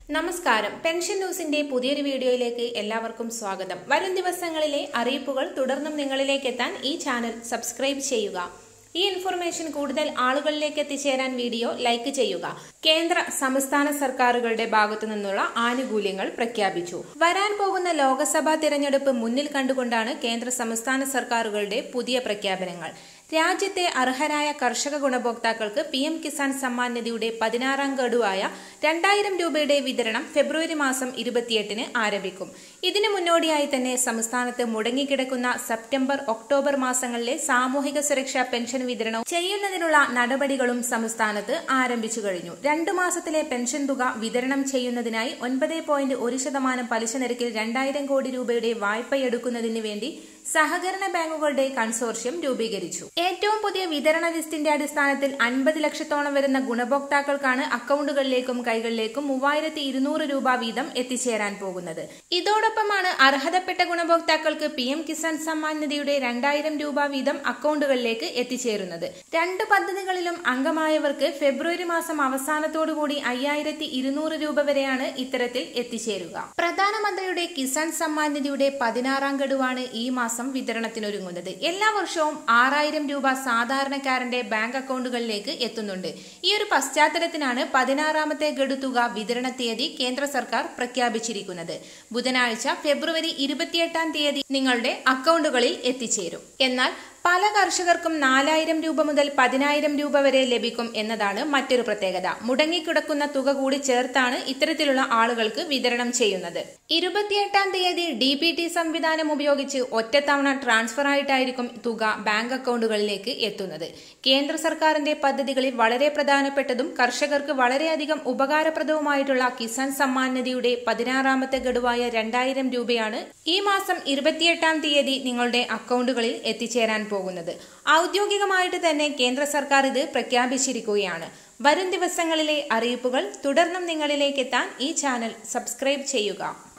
നമസ്കാരം പെൻഷൻ ന്യൂസിന്റെ പുതിയൊരു വീഡിയോയിലേക്ക് എല്ലാവർക്കും സ്വാഗതം വരും ദിവസങ്ങളിലെ അറിയിപ്പുകൾ തുടർന്നും നിങ്ങളിലേക്ക് എത്താൻ ഈ ചാനൽ സബ്സ്ക്രൈബ് ചെയ്യുക ഈ ഇൻഫർമേഷൻ കൂടുതൽ ആളുകളിലേക്ക് എത്തിച്ചേരാൻ വീഡിയോ ലൈക്ക് ചെയ്യുക കേന്ദ്ര സംസ്ഥാന സർക്കാരുകളുടെ ഭാഗത്തു നിന്നുള്ള ആനുകൂല്യങ്ങൾ പ്രഖ്യാപിച്ചു വരാൻ പോകുന്ന ലോക്സഭാ തിരഞ്ഞെടുപ്പ് മുന്നിൽ കണ്ടുകൊണ്ടാണ് കേന്ദ്ര സംസ്ഥാന സർക്കാരുകളുടെ പുതിയ പ്രഖ്യാപനങ്ങൾ രാജ്യത്തെ അർഹരായ കർഷക ഗുണഭോക്താക്കൾക്ക് പി എം കിസാൻ സമ്മാൻ നിധിയുടെ പതിനാറാം ഗഡുവായ രണ്ടായിരം രൂപയുടെ വിതരണം ഫെബ്രുവരി മാസം ഇരുപത്തിയെട്ടിന് ആരംഭിക്കും ഇതിനു മുന്നോടിയായി തന്നെ സംസ്ഥാനത്ത് മുടങ്ങിക്കിടക്കുന്ന സെപ്റ്റംബർ ഒക്ടോബർ മാസങ്ങളിലെ സാമൂഹിക സുരക്ഷാ പെൻഷൻ വിതരണവും ചെയ്യുന്നതിനുള്ള നടപടികളും സംസ്ഥാനത്ത് ആരംഭിച്ചു കഴിഞ്ഞു രണ്ടു മാസത്തിലെ പെൻഷൻ തുക വിതരണം ചെയ്യുന്നതിനായി ഒൻപത് പോയിന്റ് ഒരു ശതമാനം പലിശ നിരക്കിൽ രണ്ടായിരം കോടി രൂപയുടെ വായ്പയെടുക്കുന്നതിന് വേണ്ടി സഹകരണ ബാങ്കുകളുടെ കൺസോർഷ്യം രൂപീകരിച്ചു ഏറ്റവും പുതിയ വിതരണ ലിസ്റ്റിന്റെ അടിസ്ഥാനത്തിൽ അൻപത് ലക്ഷത്തോളം വരുന്ന ഗുണഭോക്താക്കൾക്കാണ് അക്കൌണ്ടുകളിലേക്കും കൈകളിലേക്കും മൂവായിരത്തി ഇരുന്നൂറ് രൂപ വീതം എത്തിച്ചേരാൻ പോകുന്നത് ഇതോടൊപ്പമാണ് അർഹതപ്പെട്ട ഗുണഭോക്താക്കൾക്ക് പി എം കിസാൻ സമ്മാൻ നിധിയുടെ രണ്ടായിരം രൂപ വീതം അക്കൌണ്ടുകളിലേക്ക് എത്തിച്ചേരുന്നത് രണ്ട് പദ്ധതികളിലും അംഗമായവർക്ക് ഫെബ്രുവരി മാസം അവസാനത്തോടുകൂടി അയ്യായിരത്തി ഇരുന്നൂറ് രൂപ വരെയാണ് ഇത്തരത്തിൽ എത്തിച്ചേരുക പ്രധാനമന്ത്രിയുടെ കിസാൻ സമ്മാൻ നിധിയുടെ പതിനാറാം ഗഡുവാണ് ഈ മാസം വിതരണത്തിനൊരുങ്ങുന്നത് എല്ലാ വർഷവും ആറായിരം രൂപ സാധാരണക്കാരന്റെ ബാങ്ക് അക്കൗണ്ടുകളിലേക്ക് എത്തുന്നുണ്ട് ഈ ഒരു പശ്ചാത്തലത്തിനാണ് പതിനാറാമത്തെ ഗഡു തുക വിതരണ തീയതി കേന്ദ്ര സർക്കാർ പ്രഖ്യാപിച്ചിരിക്കുന്നത് ബുധനാഴ്ച ഫെബ്രുവരി ഇരുപത്തിയെട്ടാം തീയതി നിങ്ങളുടെ അക്കൗണ്ടുകളിൽ എത്തിച്ചേരും എന്നാൽ പല കർഷകർക്കും നാലായിരം രൂപ മുതൽ പതിനായിരം രൂപ വരെ ലഭിക്കും എന്നതാണ് മറ്റൊരു പ്രത്യേകത മുടങ്ങിക്കിടക്കുന്ന തുക കൂടി ചേർത്താണ് ഇത്തരത്തിലുള്ള ആളുകൾക്ക് വിതരണം ചെയ്യുന്നത് ഇരുപത്തിയെട്ടാം തീയതി ഡി ബി ടി സംവിധാനം ഉപയോഗിച്ച് ഒറ്റത്തവണ ട്രാൻസ്ഫർ ആയിട്ടായിരിക്കും തുക ബാങ്ക് അക്കൗണ്ടുകളിലേക്ക് എത്തുന്നത് കേന്ദ്ര സർക്കാരിന്റെ പദ്ധതികളിൽ വളരെ പ്രധാനപ്പെട്ടതും കർഷകർക്ക് വളരെയധികം ഉപകാരപ്രദവുമായിട്ടുള്ള കിസാൻ സമ്മാൻ നിധിയുടെ പതിനാറാമത്തെ ഗഡുവായ രണ്ടായിരം രൂപയാണ് ഈ മാസം ഇരുപത്തിയെട്ടാം തീയതി നിങ്ങളുടെ അക്കൗണ്ടുകളിൽ എത്തിച്ചേരാൻ പോകുന്നത് ഔദ്യോഗികമായിട്ട് തന്നെ കേന്ദ്ര സർക്കാർ ഇത് പ്രഖ്യാപിച്ചിരിക്കുകയാണ് വരും ദിവസങ്ങളിലെ അറിയിപ്പുകൾ തുടർന്നും നിങ്ങളിലേക്ക് എത്താൻ ഈ ചാനൽ സബ്സ്ക്രൈബ് ചെയ്യുക